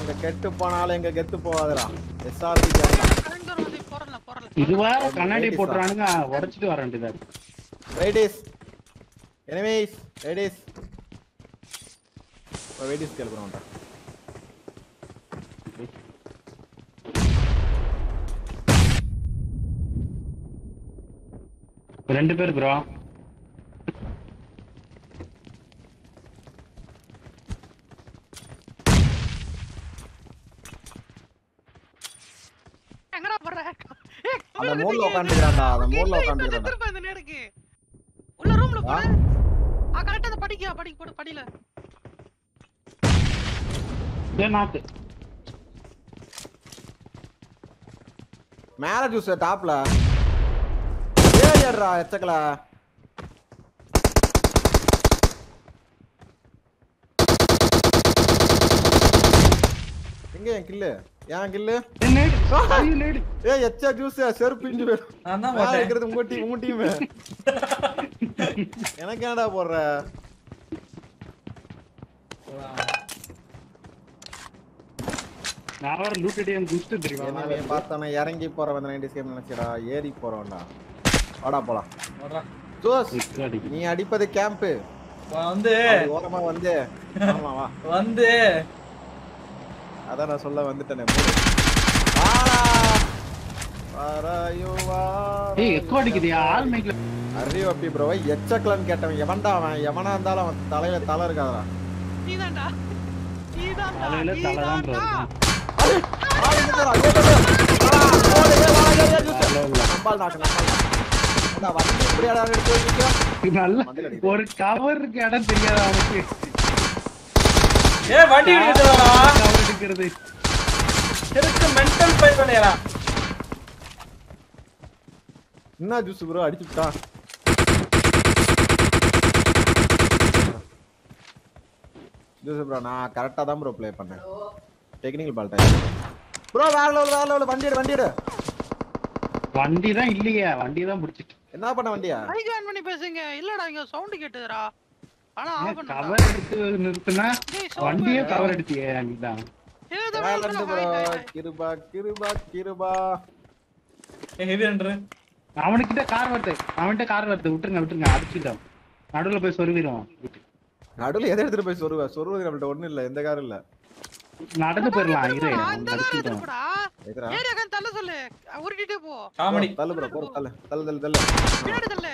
அங்க கெட்டு போனாலும் எங்க கெத்து போவாதுடா எஸ்ஆர்பி கரண்ட் வருது போறல போறல இது வேற கண்ணாடி போட்டுறானுங்க உடைச்சிட்டு வர வேண்டியதா இருக்கு வெயிட்டிஸ் எனிமீஸ் வெயிட்டிஸ் வெயிட்டிஸ் கேள்வி ரெண்டு பேர் ப்ரோ எங்கடா போற ஏய், அந்த உங்களுக்கு மூலைல தெரியாது. உட்காந்துக்கிறான்டா அந்த ஓகே, மூலைல இல்ல, இப்ப உட்காந்துக்கிறான்டா திரும்ப இந்த நேருக்கு உள்ள ரூம்ல ஆ? போடு ஆ கரெக்டா அந்த படிக்கா படிக்க போடு படியில ஏன் நாக்கு மேல ஜூஸ் டாப்ல ஏறிடுறா எச்சக்கல எங்க என் கில்லு ஏன் கில்லு ஏய், நேடு. ஐயோ, நேடு. ஏய் எச்சா ஜூஸ் செருப்பு பிஞ்சு போயிடும் நான் தான் மேல போட்டேன் இருக்கிறது உங்க டீம் உங்க டீம் எனக்கு என்னடா போடுற நான் வேற loot அடியே குடிச்சிட்டு தெரியுமா என்னவே பார்த்தானே இறங்கி போற வந்து நைன்டி கேம் நினைச்சடா ஏறி போறவன்டா வாடா போலாம் வர்றா. ஜோஸ் Six அடிக்கு. நீ அடிப்பது கேம்ப் வந்து ஓரமா வந்து ஆமா வா வந்து அதான் நான் சொல்ல வந்துட்டேனே மூடு. வாடா வரையோ ஏய் எக்கோ அடிக்குதுயா ஆள் மைக்ல அறிவப்பி ப்ரோ எச்சக்கலன்னு கேட்டவன் எவன்டா அவன் எவனா இருந்தாலும் அவன் தலையில தலை இருக்காதா நீதான்டா நீதான்டா தலையில தலை தான் ப்ரோ நீதான்டா நம்பால் நாக்கு நம்பால் அடா, வண்டி இப்படியாடா எடுத்து வச்சிருக்க? நல்ல மண்டையில அடிக்குது. ஒரு கவர் இருக்கு இடம் தெரியாது அவனுக்கு ஏ வண்டி எடுத்துடா கவர் எடுக்கிறது இருக்கு மென்டல் பை பண்ணிடா என்ன ஜூஸ் ப்ரோ அடிச்சுட்டான் ஜூஸ் ப்ரோ நான் கரெக்டா தான் ப்ரோ ப்ளே பண்ணேன் டெக்னிக்கல் பால் டைம் ப்ரோ வேற லெவல் வேற லெவல் வண்டி எடு வண்டி எடு வண்டி தான் இல்லையே வண்டி தான் பிடிச்சிட்டு என்ன பண்ண வண்டியா மைக் ஆன் பண்ணி பேசுங்க இல்லடா இங்க சவுண்ட் கேட்டுதுடா ஆனா ஆஃப் பண்ணடா கவர் எடுத்து நிறுத்துனா டேய், sound வண்டியே வருது. கவர் எடுத்தியே அன்னைக்குதான் ஏதோ வேலண்ட் bro hi, hi, hi. Kiruba Kiruba Kiruba ஏ ஹெவி ஹண்ட்ரு அவனுக்கிட்ட கார் வருது அவன்கிட்ட கார் வருது விட்டுருங்க விட்டுருங்க அடிச்சுட்டோம் நடுவுல போய் சொருவிடுவோம் நடுவுல எதை எடுத்துட்டு போய் சொருவ சொருவது நம்மள்ட்ட ஒண்ணும் இல்ல எந்த காரும் இல்ல நடந்து போயிடலாம் இரு திரும்புடா, அவன் இந்த தடவை அடிச்சுட்டோம் திரும்புடா. எதுரா ஏறி உக்காந்து தள்ள சொல்லு உருட்டிட்டே போ காமெடி தள்ளு ப்ரோ போ தள்ளு தள்ளு தள்ளு தள்ளு பின்னாடி தள்ளு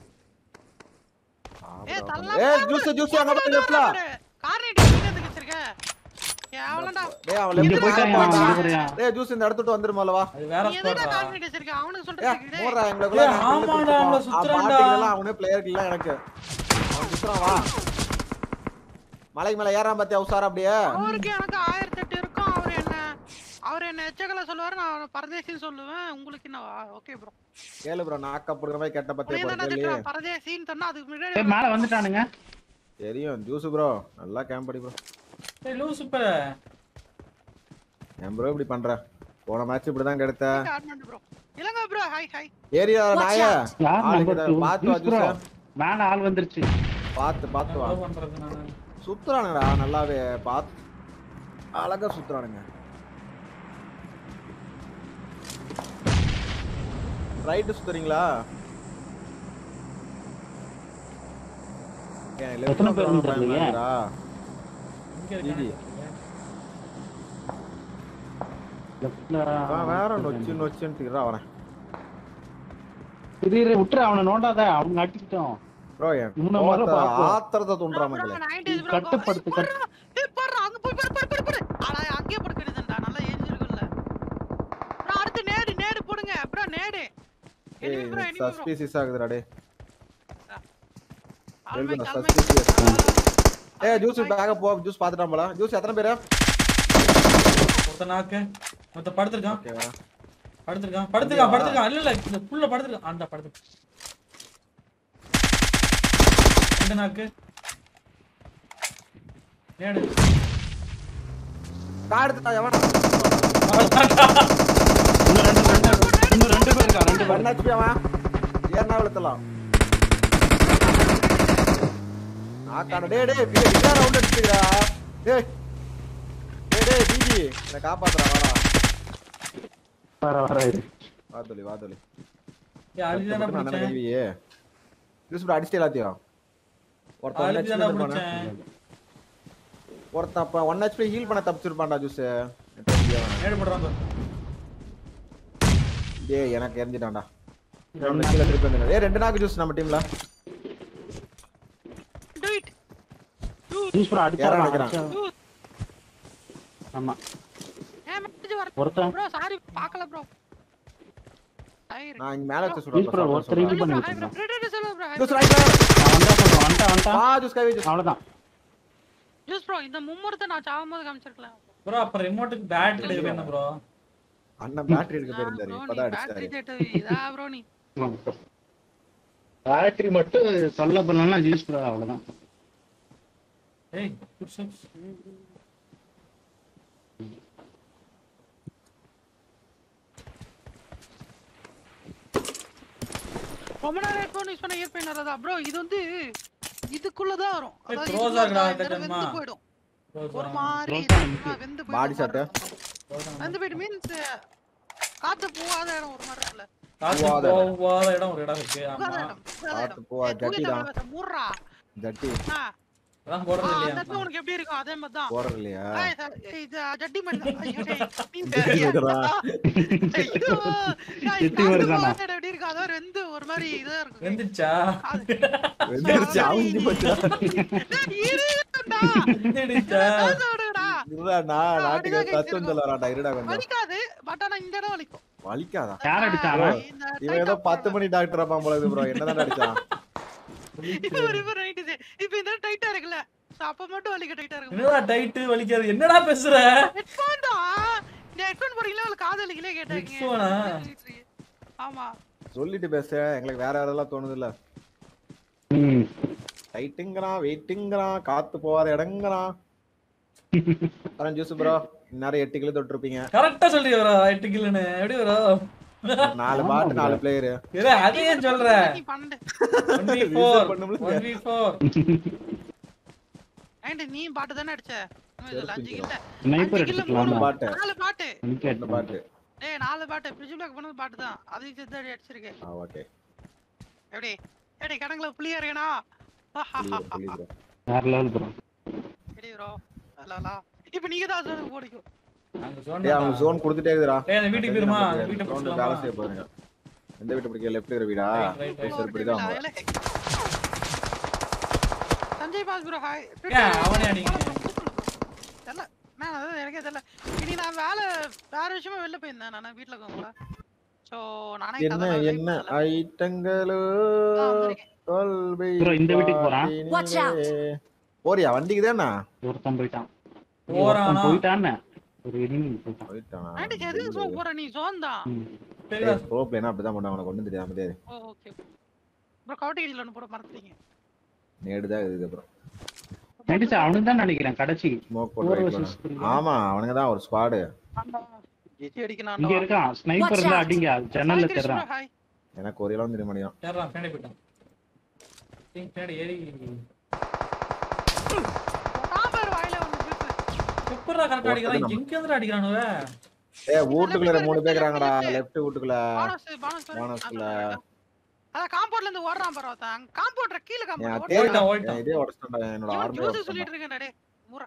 ஏ தள்ளலாம் ஏய் ஜூஸ் ஜூஸ் அங்க போய் லெஃப்ட்ல கார் நீ எதுக்கு வச்சிருக்க எவலடா டேய் அவன் இங்க லெஃப்ட் போயிட்டான் போயிட்டான் இங்க போறியா டேய் ஜூஸ் இந்த இடத்துட்டு வந்துருமால வா அது வேற நீ எதுடா ஸ்குவாட்ரா கார் நீ வச்சிருக்க அவனுக்கு ஏ சொல்றதுக்கு டேய். போறா எங்களுக்குள்ள ஏய், ஆமாடா, அவங்கள சுத்துறான்டா. எல்லாம் அவனே பிளேயர் இல்ல எனக்கு அவன் சுத்துறான் வா மலை மேல ஏறான் பாத்தியா உசாரா அப்படியே அவருக்கு எனக்கு ஆயிரத்தி எட்டு இருக்கும் அவர் என்ன அவர் என்ன எச்சக்கல சொல்லுவாரு நான் அவனை பரதேசின்னு சொல்லுவேன் உங்களுக்கு என்னவா ஓகே ப்ரோ கேளு ப்ரோ நாக்க புடுற மாதிரி கெட்ட பத்தியா உடனே போற தானே கேளு திட்டுறான் பரதேசின்னு சொன்னா அதுக்கு ஏய் முன்னாடி மேல வந்துட்டானுங்க தெரியும் ஜூஸ் ப்ரோ நல்லா கேம்ப் அடி ப்ரோ ஏய் லூ சூப்பர் ஏன் ப்ரோ இப்படி பண்ற போன மேட்ச் இப்படிதான் கெடுத்த ஆட்மெண்ட் ப்ரோ இல்லங்க ப்ரோ ஹாய் ஹாய் ஏரியா நாய யார் ஆளுக்கு நம்பர் இதை டூ பார்த்து வா ப்ரோ ஜூஸ் மேல ஆள் வந்துருச்சு பார்த்து பார்த்து வா என்ன பண்றது நானு சுத்துறானுங்கடா நல்லாவே பார்த்து அழகா சுத்துறானுங்க ரைட்டு சுத்துறீங்களா ஏன் left எத்தனை ல பேர் சுத்துறவன இருந்தீங்க? பயமாக்குதுடா. இங்க ஈஜி. இருக்கானே லெஃப்ட்ல அவன் வேற நொச்சு நொச்சுன்னு வரேன் இது இரு, விட்டுரு அவனை நோண்டாத அவங்க அடிச்சுட்டோம் ப்ரோ என் இவனை முதல்ல கோவத்தை, பார்ப்போம். ஆத்திரத்தை தூண்டுற மக்களே கட்டுப்படுத்து, கட்டு. ஏய் பாரு அங்க போய் பாரு பாரு பாரு பாரு அட அங்கேயே படுக்கிறதுடா நல்லா ஏஞ்சிருக்குல்ல ப்ரோ அடுத்து நேடு நேடு போடுங்க bro nade enemy bro enemy bro suspicious ஆகுதுடா டே ஆல்மை எழுதுன ஆல்மை suspicious. ஏய் ஜூஸ் பேக்க போ ஜூஸ் பாத்துட்டான் போல ஜூஸ் எத்தனை பேரு ஒருத்த நாக்கு ஒருத்த படுத்திருக்கான் ஓகே வரேன் படுத்திருக்கான் படுத்திருக்கான் படுத்திருக்கான் இல்ல இல்ல இந்த புல்ல படுத்திருக்கான் அந்த படுத்து ரெண்டு நாக்கு ஏடு காடுத்துட்டா எவனா இன்னும் ரெண்டு ரெண்டு இன்னும் ரெண்டு பேர் இருக்கா ரெண்டு பேர் பண்ணாச்சு அவன் ஏன்னா விழுத்தலாம் நாக்கான டேய் டேய் பிள்ளை இதான் ரவுண்ட் அடிச்சுடா டேய் டேய் டேய் பிஜி என்ன காப்பாத்துறா வாடா வர வர இரு. வா தோழி வா தோழி ஏய், அழுதுதானே அண்ணன் பிடிச்சேன் கைவியே கிறிஸ்புட் அடிச்சிட்டு எல்லாத்தையும் ஒருத்தன் one அழுதுதானே HP இருப்பானே. பிடிச்சேன் ஒருத்தன் அப்ப ஒன் ஹெச்பி ஹீல் பண்ண தப்பிச்சிருப்பான்டா ஜூஸ் நேடு போடுறான் பாரு. டேய் எனக்கு எரிஞ்சிட்டான்டா ரெண்டு கீழே திருப்பி வந்துடு. ஏய் ரெண்டு நாக்கு ஜூஸ் நம்ம டீம்ல Do it. ஜூஸ் ப்ரோ அடிச்சா யாரா அடிக்கிறான்? அடிச்சா- ஆமா ஏன் message வர- ஒருத்தன் bro, sorry, பார்க்கல bro. Hi, நான் இங்க மேல வச்சு ஜூஸ் ப்ரோ ஒருத்தர் சுடுறேன் இது பண்ணி hi, bro. வச்சிருக்கான் Predator சொல்லு bro. Hi, juice bro. ரைட்ல நான் வந்தா சொல்றேன் வந்துட்டா வந்துட்டா வா ஜூஸ் கை ஜூஸ் அவ்வளவுதான் Juice bro, இந்த மும்முரத்தை நான் சாகும்போது காமிச்சிருக்கலாம். ப்ரோ அப்ப ரிமோட்டுக்கு பேட்டரி எடுக்க வேணும் ப்ரோ அண்ணன் பேட்டரி எடுக்க ஆ, போயிருந்தாரு bro, நீ இப்பதான் battery அடிச்சாரு தேட்டது. இதா bro நீ. பேட்டரி மட்டும் சொல்ல போனா ஜூஸ் ப்ரோ அவ்வளவுதான் ஏய் good shots. ரொம்ப நேரம் headphone use பண்ணா ear pain வராதா? bro, இது வந்து இதுக்குள்ளதான் வரும். ஏய், அதாவது close இதுக்குள்ள ஆகுடா, இந்த இடம் தெரியுமா? வெந்து போயிடும். Close ஒரு ஆ. மாதிரி Close ஆ இதுவா வெந்து போயிடும் Body shot. ஒரு மாதிரி இருக்கும். Close ஆ. வெந்து போயிட்டு means காத்து போகாத இடம் ஒரு மாதிரி இருக்குல்ல காசு போகாத இடம். போகாத இடம் ஒரு இடம் இருக்கு போகாத ஆமா இடம் போகாத காத்து இடம் போகாத ஏய், தூக்கி ஜட்டி தமிழ் பேச, மூடுறா. ஜட்டி ஆ, அதான் ஆ, போடுறது அந்த இல்லையா இடத்துல உனக்கு எப்படி இருக்கும் அதே மாதிரி தான் போறது இல்லையா ஏய், சார், ஏய், இது ஜட்டி மாதிரி தான். ஐயோ, டேய், நீ ஜட்டி சரியா? மாதிரிடா. ஐயோ, ஏய், ஜட்டி காத்து மாதிரி தானா? போகாத இடம் எப்படி இருக்கும்? அது ஒரு வெந்து ஒரு மாதிரி இதா இருக்கும். வெந்துச்சா அது- வெந்துருச்சு அவிஞ்சு போச்சுடா டேய், இருடா. வெந்துடுச்சா இதான் சொல்றேடா. இருடாண்ணா நாட்டுக்கு அப்படிதான் தத்துவம் சொல்ல வரான்டா இருடா கொஞ்சம் வலிக்காது பட் ஆனா இந்த இடம் வலிக்கும் வலிக்காதா யார் அடிச்சான் அவன்? இந்த இவன் ஏதோ tight பத்து ஆ மணி டாக்டர் அப்பான் போல ப்ரோ என்னதான் அடிச்சான் இப்ப ஒரு இப்ப right இது. இப்ப இந்த டைட்டா இருக்குல்ல So அப்ப மட்டும் வலிக்க டைட்டா இருக்கும் என்னடா டைட்டு வலிக்காது என்னடா பேசுற ஹெட்போன் தான் இந்த ஹெட்போன் போறீங்களா இல்ல காதலிக்கலே கேட்டாங்க Headphone ஆ? ஆமா சொல்லிட்டு பேச எங்களுக்கு வேற யாரெல்லாம் தோணுது இல்ல ம் டைட்டுங்கிறான் வெயிட்டுங்கிறான் காத்து போகாத இடங்கிறான் அதான் ஜூஸ் ப்ரோ இந்நேரம் எட்டு கிலோ தொட்டிருப்பீங்க கரெக்டா சொல்றீங்க ப்ரோ எட்டு கிலோன்னு எப்படி வரும் நாலு பாட்டு நாலு பிளேயரு இல்ல அதே ஏன் சொல்ற நீ பன்னெண்டு ஒன் வி ஃபோர் பண்ணும்ல. ஒன் வி ஃபோர் ஏன்டி நீ பாட்டு தானே அடிச்ச இன்னும் இதுல அஞ்சு கில்ல ஸ்னைப்பர் அஞ்சு கில்ல அடிச்சுக்கலாமா மூணு பாட்டு. நாலு பாட்டு எனக்கு இந்த பாட்டு டேய் நாலு பாட்டு பிரிட்ஜ் பிளாக் பண்ணது பாட்டு தான் அது சேர்த்து அடி அடிச்சிருக்கேன் ஆ ஓகே எப்படி எப்படி கடங்கள புளியா இருக்கேனா வேற லெவல் ப்ரோ எப்படி ப்ரோ அலலா இப்போ நீங்க தான் சொல்லுங்க போடிக்கும் அங்க ஏய் சொன்னா அவங்க ஜோன் கொடுத்துட்டே இருக்குடா ஏய் அந்த வீட்டுக்கு போயிருமா அந்த வீட்டை Zone பிடிச்சலாமா வேலை செய்ய போறீங்க எந்த வீட்டு பிடிக்க லெஃப்ட் இருக்கிற வீடா Right, right, right. சரி இப்படிதான் அவங்க. சஞ்சய் பாஸ் ப்ரோ ஹாய் ஏன் அவனே அடிங்க தெரியல நான் அதான் எனக்கே தெரியல இனி நான் வேலை வேற விஷயமா வெளில போயிருந்தேன் நான் வீட்ல இருக்கவங்கள சோ நானே என்ன கதை நான் என்ன live பண்ணல. ஐட்டங்களோ ஆ, வந்திருக்கேன். தொல்வை Bro, இந்த வீட்டுக்கு போறான். Watch out. பாட்டினிலே. போறியா வண்டிக்கு தானே ஒருத்தன் போயிட்டான் போறானா? ஒருத்தன் போயிட்டான்னு ஒரு எனிமி போயிட்டான் போயிட்டானா ஆண்டி எதுக்கு சோ போற நீ சோன் தான் ம். சரிடா ப்ரோ பிளேனா அப்படிதான் பண்ணுவாங்க உனக்கு ஒண்ணும் தெரியாம தெரியாது ஓ ஓகே ப்ரோ கவுட்டிகிரில ஒன்று போட மறந்துட்டீங்க நேடுதான் இதுக்கு அப்புறம் நடிச்சு அவனுக்கு தான் நினைக்கிறேன் கடைசி ஸ்மோக் Four போட்டு versus வைக்கலாம். three. ஆமா அவனுங்க தான் ஒரு ஸ்குவாடு ஜிஜி அடிக்கணும் இங்க இருக்கான் ஸ்னைப்பர் இருந்தா அடிங்க ஜன்னல்ல தெர்றான் ஹாய் எனக்கு ஒரு இளம் தெரிய முடியும் ஏறா பின்னாடி போயிட்டான் ஏய், பின்னாடி ஏறி பாரு வாயில ஒன்று பேசு எப்படா கரெக்டா அடிக்கிறான் எங்க இருந்து அடிக்கிறானுவ ஏ வீட்டுக்குள்ள மூணு பேர் இருக்காங்கடா லெஃப்ட் வீட்டுக்குள்ள பானஸ் பானஸ் போனஸ்ல அதான் காம்பவுண்ட்ல இருந்து ஓடுறான் பாரு ஒருத்தன் காம்பவுண்ட்ற கீழ என் காம்பவுண்ட் தேடி ஓடிட்டான், ஓடிட்டான். இதே உடச்சிட்டா என்னோட இவன் ஆர்மர் ஜூஸ் சொல்லிட்டு இருக்கேன் டேய் மூரா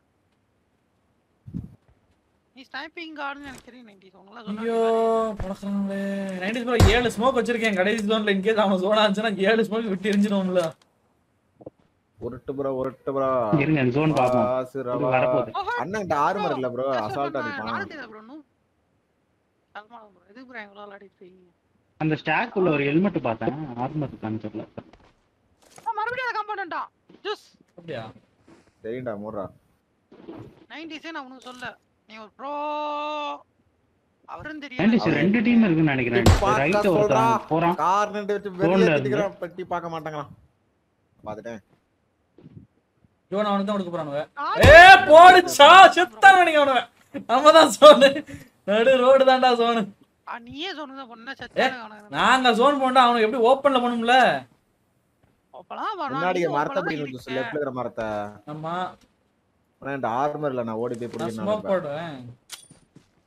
நீ ஸ்னைப்பிங் கார்டுன்னு எனக்கு தெரியும் நைன்டிஸ் உங்களா ஐயோ படக்குறாங்களே நைன்டிஸ் ப்ரோ ஏழு ஸ்மோக் வச்சிருக்கேன் கடைசி ஜோன்ல இன்கேஸ் அவன் ஜோன் ஆச்சுன்னா ஏழு ஸ்மோக் விட்டு எரிஞ்சிடும்ல உருட்டு ப்ரோ உருட்டு ப்ரோ இருங்க ஜோன் பாப்போம் ஆசுரவா. வரப்போகுது அண்ணன் ஆர்மர் இல்ல ப்ரோ அசால்ட் அடிப்பான் நானே ப்ரோ நூ சல்மான் ப்ரோ எதுக்கு ப்ரோ எங்களால அடிச்சு இருக்கீங்க அந்த ஸ்டாக் உள்ள ஒரு ஹெல்மெட் பார்த்தேன் ஆர்மர் காமிச்சர்ல ஆ, மறுபடியும் அந்த காம்பவுண்டான் ஜூஸ் அப்படியா தெரியும்டா மூர்ரா நைன்டிஸே நான் உனக்கு சொல்ல நீ ஒரு ப்ரோ அவரும் நைன்டிஸ் தெரியும் ரெண்டு டீம் இருக்குன்னு நினைக்கிறேன் பார்க்க ரைட் சொல்றா. ஒருத்தன் போறான் கார் நின்று வச்சு Zone ல வெளியே இருந்து. கட்டிக்கிறான் பெட்டி பார்க்க மாட்டாங்களாம் பாத்துட்டேன் ஜோன் அவனுக்கு தான் கொடுக்க போறானுவ ஆ, ஏ போடுச்சா செத்தான் நினைக்க அவனுவ நம்ம தான் சோனு நடு ரோடு தான்டா சோனு ஆ, நீயே சொன்னத பொண்ணு செத்தானே காணோம் நாங்க ஜோன் போண்டா அவனுக்கு எப்படி ஓப்பன்ல பண்ணும்ல அப்பலாம் வரணும், முன்னாடி நீ மரத்தை அப்பலாம் பிடிக்கணும் இருக்க. லெஃப்ட்ல இருக்கிற மரத்தை ஆமா ஆனா என்கிட்ட ஆர்மர் இல்ல நான் ஓடி போய் நான் ஸ்மோக் பிடிக்கணும் போடுவேன்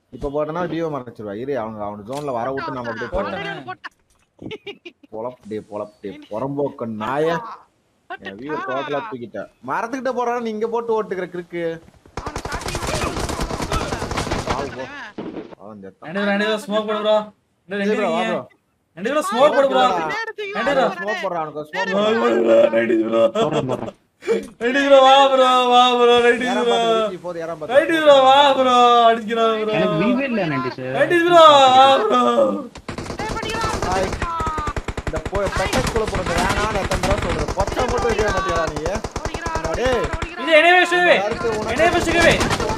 இப்ப போட்டனா டியோ மறைச்சிருவா இரு அவங்க அவன் ஜோன்ல வர விட்டு நம்ம அப்படியே போலாம் போட்டேன், போட்டேன். பொழப் டே பொழப் டே புறம்போக்கு நாய என் வீடு டோட்டலா தூக்கிட்டேன் மரத்துக்கிட்ட போறான் நீ இங்க போட்டு ஓட்டுக்கிற கிறுக்கு அவனை starting சாவு போ. அவன் அவன் செத்தான். ரெண்டு பேரும் ரெண்டு பேரும் ஸ்மோக் போடு ப்ரோ ரெண்டு சரி bro, வா பேரும் bro. ரெண்டு பேரும் ஸ்மோக் போடு ப்ரோ நேடு தூக்கி ரெண்டு வா, பேரும் வரடே. smoke போடுறான், அவனுக்கு smoke ஸ்மோக் போடுறான். போடு ப்ரோ ரெண்டு ப்ரோ போடுறேன் போடுறேன் ரெண்டு ப்ரோ வா ப்ரோ வா ப்ரோ ரெண்டு ஏறாம் ப்ரோ பாத்து, வீசி போது, ஏறாம் பாத்து. ரெண்டு ப்ரோ வா ப்ரோ அடிக்கிறான் ப்ரோ எனக்கு வீவே இல்ல நைன்டிஸ் ரெண்டு ப்ரோ வா ப்ரோ டேய், பண்ணிக்கலாம், ஹாய். இந்த போ- பெட்டஸ்குள்ள போறது வேணாம்னு எத்தனை தடவை சொல்றது. பொச்சை மட்டும் வைக்க மாட்டியாடா நீ? ஓடிக்கிறான், டேய். ஓடிக்கிறான், இது என்னவே சுவே யாருக்கு உனக்கு- என்னவே சுவே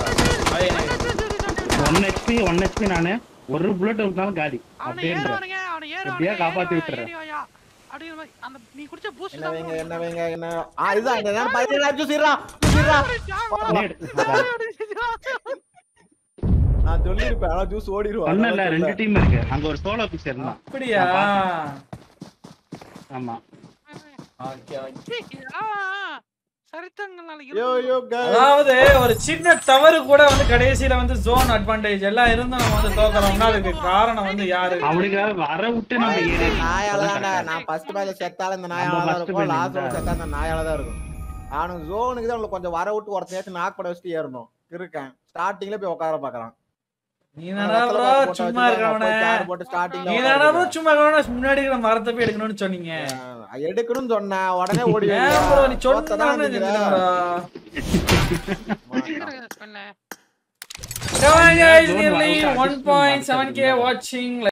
ஒன் ஹெச்பி ஒன் ஹெச்பி நானு ஒரு புல்லட் இருந்தாலும் காலி அவனை அப்படின்ற ஏறுவானுங்க, அவனை ஏறுவானுங்க, எப்படியா காப்பாத்தி ஏறுவாயா, விட்டுறேன். ஏறுவாயா. அப்படிங்கிற மாதிரி, அந்த நீ குடிச்ச boost என்ன தான் வைங்க, bro. என்ன வைங்க, என்ன ஆ, இதுதான், இந்த நேரம் பதினேழு juice இருடா, juice இருடா. நேடு. நான் சொல்லியிருப்பேன், ஆனா juice ஓடிருவான். சொன்னல அதனால ரெண்டு சொல்ல. டீம் இருக்கு அங்க ஒரு சோலோ பிக்ஸ் இருந்தான் அப்படியா ஆமா ஓகே ஓகே ஆ, சரித்தங்களால யோ, இருக்கு. யோ, guys. அதாவது ஒரு சின்ன தவறு கூட வந்து கடைசியில வந்து ஜோன் அட்வான்டேஜ் எல்லாம் இருந்தும் நம்ம வந்து தோக்கறோம்னா அதுக்கு காரணம் வந்து யாரு அவனுக்காக வர விட்டு நம்ம ஏறி நாயால தான்டா, நான் first match செத்தாலும் இந்த நாயால நம்ம தான் first இருக்கும், match last தான். match செத்தா இந்த நாயால தான் இருக்கும். அவனுக்கு zone-க்கு தான் அவனுக்கு கொஞ்சம் வர விட்டு ஒருத்தனையாச்சும் knock பண்ண வச்சுட்டு ஏறணும். இருக்கேன். starting-ல போய் உட்கார பார்க்கறான். நீ தானா ப்ரோ சும்மா இருக்கவன போய் chair போட்டு starting-ல நீ உட்கார தானா ப்ரோ வைக்கிறேன். சும்மா இருக்கவன முன்னாடி இருக்கிற மரத்தை போய் எடுக்கணும்னு சொன்னீங்க அஹ் எடுக்கணும்னு சொன்னேன் உடனே ஓடி ஏன் ப்ரோ நீ தோத்ததான் சொன்னானே நிக்கிற. இருங்க, சொல்லு. Come on guys, Zone nearly வாங்க, 1.7k watching